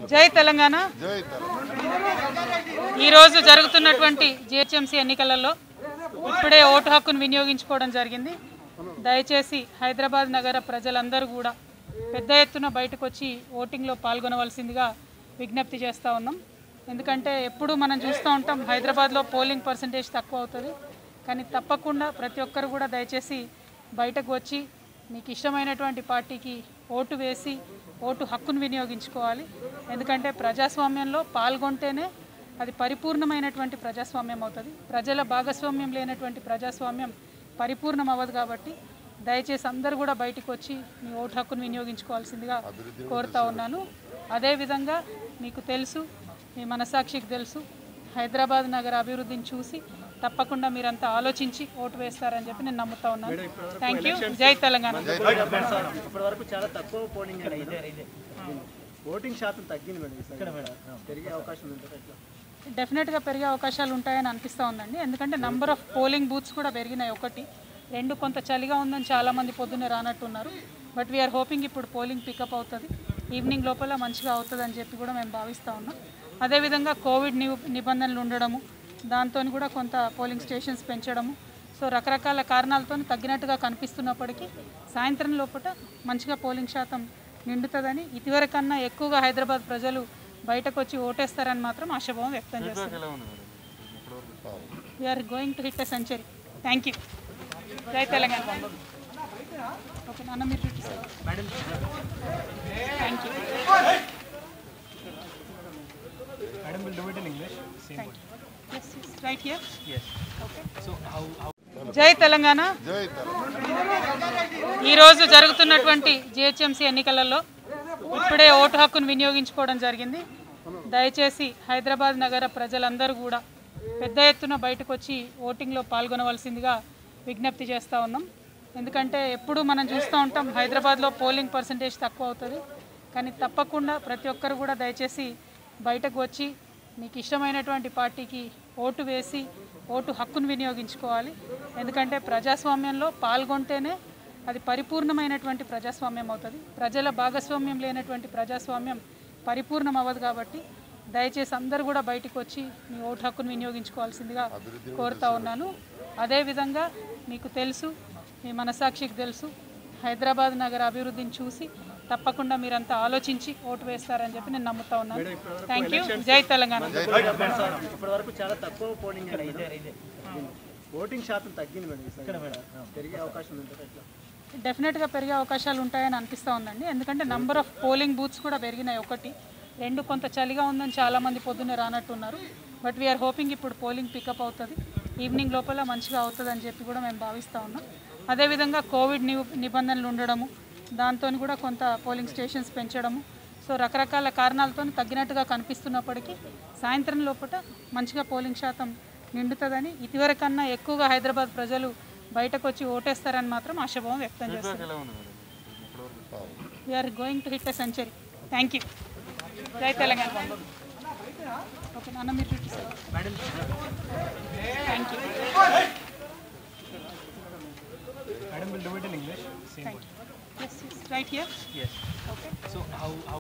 జై తెలంగాణ జై తెలంగాణ ఈరోజు జరుగుతున్నటువంటి జిహెచ్ఎంసీ ఎన్నికలలో ఇప్పుడే ఓటు హక్కును వినియోగించుకోవడం జరిగింది దయచేసి హైదరాబాద్ నగర ప్రజలందరూ కూడా పెద్ద ఎత్తున బయటకు వచ్చి ఓటింగ్లో పాల్గొనవలసిందిగా విజ్ఞప్తి చేస్తూ ఉన్నాం ఎందుకంటే ఎప్పుడు మనం చూస్తూ ఉంటాం హైదరాబాద్లో పోలింగ్ పర్సంటేజ్ తక్కువ అవుతుంది కానీ తప్పకుండా ప్రతి ఒక్కరు కూడా దయచేసి బయటకు వచ్చి మీకు ఇష్టమైనటువంటి పార్టీకి ఓటు వేసి ఓటు హక్కును వినియోగించుకోవాలి ఎందుకంటే ప్రజాస్వామ్యంలో పాల్గొంటేనే అది పరిపూర్ణమైనటువంటి ప్రజాస్వామ్యం అవుతుంది ప్రజల భాగస్వామ్యం లేనటువంటి ప్రజాస్వామ్యం పరిపూర్ణం అవ్వదు కాబట్టి దయచేసి అందరూ కూడా బయటకు వచ్చి మీ ఓటు హక్కును వినియోగించుకోవాల్సిందిగా కోరుతా ఉన్నాను అదేవిధంగా మీకు తెలుసు మీ మనసాక్షికి తెలుసు హైదరాబాద్ నగర అభివృద్ధిని చూసి తప్పకుండా మీరంతా ఆలోచించి ఓటు వేస్తారని చెప్పి నేను నమ్ముతా ఉన్నాను థ్యాంక్ యూ జై తెలంగాణ ఇప్పటి వరకు చాలా తక్కువ పోలింగ్ అయింది ఓటింగ్ శాతం తగ్గింది మేడం ఇక్కడ మేడం పెరిగే అవకాశం ఉంటుంది ఎట్లా డెఫినెట్గా పెరిగే అవకాశాలు ఉంటాయని అనిపిస్తూ ఉందండి ఎందుకంటే నంబర్ ఆఫ్ పోలింగ్ బూత్స్ కూడా పెరిగినాయి ఒకటి రెండు కొంత చలిగా ఉందని చాలామంది పొద్దున్నే రానట్టున్నారు బట్ వీఆర్ హోపింగ్ ఇప్పుడు పోలింగ్ పికప్ అవుతుంది ఈవినింగ్ లోపల మంచిగా అవుతుంది అని చెప్పి కూడా మేము భావిస్తూ ఉన్నాం అదేవిధంగా కోవిడ్ ని నిబంధనలు ఉండడము దాంతో కూడా కొంత పోలింగ్ స్టేషన్స్ పెంచడము సో రకరకాల కారణాలతో తగ్గినట్టుగా కనిపిస్తున్నప్పటికీ సాయంత్రం లోపల మంచిగా పోలింగ్ శాతం నిండుతుందని ఇదివరకన్నా ఎక్కువగా హైదరాబాద్ ప్రజలు బయటకు వచ్చి ఓటేస్తారని మాత్రం ఆశాభావం వ్యక్తం చేస్తారు we're going to hit a century thank you జై తెలంగాణ ఓకే నాన్న మీరు చూపిస్తారు thank you madam will do it in English thank you right here okay so how how జై తెలంగాణ జై తెలంగాణ ఈరోజు జరుగుతున్నటువంటి జిహెచ్ఎంసీ ఎన్నికలలో ఇప్పుడే ఓటు హక్కును వినియోగించుకోవడం జరిగింది దయచేసి హైదరాబాద్ నగర ప్రజలందరూ కూడా పెద్ద ఎత్తున బయటకు వచ్చి ఓటింగ్లో పాల్గొనవలసిందిగా విజ్ఞప్తి చేస్తూ ఉన్నాం ఎందుకంటే ఎప్పుడు మనం చూస్తూ ఉంటాం హైదరాబాద్లో పోలింగ్ పర్సంటేజ్ తక్కువ అవుతుంది కానీ తప్పకుండా ప్రతి ఒక్కరు కూడా దయచేసి బయటకు వచ్చి మీకు ఇష్టమైనటువంటి పార్టీకి ఓటు వేసి ఓటు హక్కును వినియోగించుకోవాలి ఎందుకంటే ప్రజాస్వామ్యంలో పాల్గొంటేనే అది పరిపూర్ణమైనటువంటి ప్రజాస్వామ్యం అవుతుంది ప్రజల భాగస్వామ్యం లేనటువంటి ప్రజాస్వామ్యం పరిపూర్ణం అవ్వదు కాబట్టి దయచేసి అందరూ కూడా బయటకు వచ్చి మీ ఓటు హక్కును వినియోగించుకోవాల్సిందిగా కోరుతా ఉన్నాను అదేవిధంగా మీకు తెలుసు మీ మనసాక్షికి తెలుసు హైదరాబాద్ నగర అభివృద్ధిని చూసి తప్పకుండా మీరంతా ఆలోచించి ఓటు వేస్తారని చెప్పి నేను నమ్ముతా ఉన్నాను థ్యాంక్ యూ జై తెలంగాణ ఇప్పటి వరకు చాలా తక్కువ పోలింగ్ అయింది ఓటింగ్ శాతం తగ్గింది మేడం ఇక్కడ మేడం పెరిగే అవకాశం ఉంటుంది ఎట్లా డెఫినెట్గా పెరిగే అవకాశాలు ఉంటాయని అనిపిస్తూ ఉందండి ఎందుకంటే నంబర్ ఆఫ్ పోలింగ్ బూత్స్ కూడా పెరిగినాయి ఒకటి రెండు కొంత చలిగా ఉందని చాలామంది పొద్దున్నే రానట్టున్నారు బట్ వీఆర్ హోపింగ్ ఇప్పుడు పోలింగ్ పికప్ అవుతుంది ఈవినింగ్ లోపల మంచిగా అవుతుంది అని చెప్పి కూడా మేము భావిస్తూ ఉన్నాం అదేవిధంగా కోవిడ్ ని నిబంధనలు ఉండడము దాంతో కూడా కొంత పోలింగ్ స్టేషన్స్ పెంచడము సో రకరకాల కారణాలతో తగ్గినట్టుగా కనిపిస్తున్నప్పటికీ సాయంత్రం లోపల మంచిగా పోలింగ్ శాతం నిండుతుందని ఇదివరకన్నా ఎక్కువగా హైదరాబాద్ ప్రజలు బయటకు వచ్చి ఓటేస్తారని మాత్రం ఆశాభావం వ్యక్తం చేస్తారు we're going to hit a century thank you జై తెలంగాణ ఓకే నాన్న మీరు చూపిస్తారు madam thank you madam will do it in English thank you right here yes okay so how how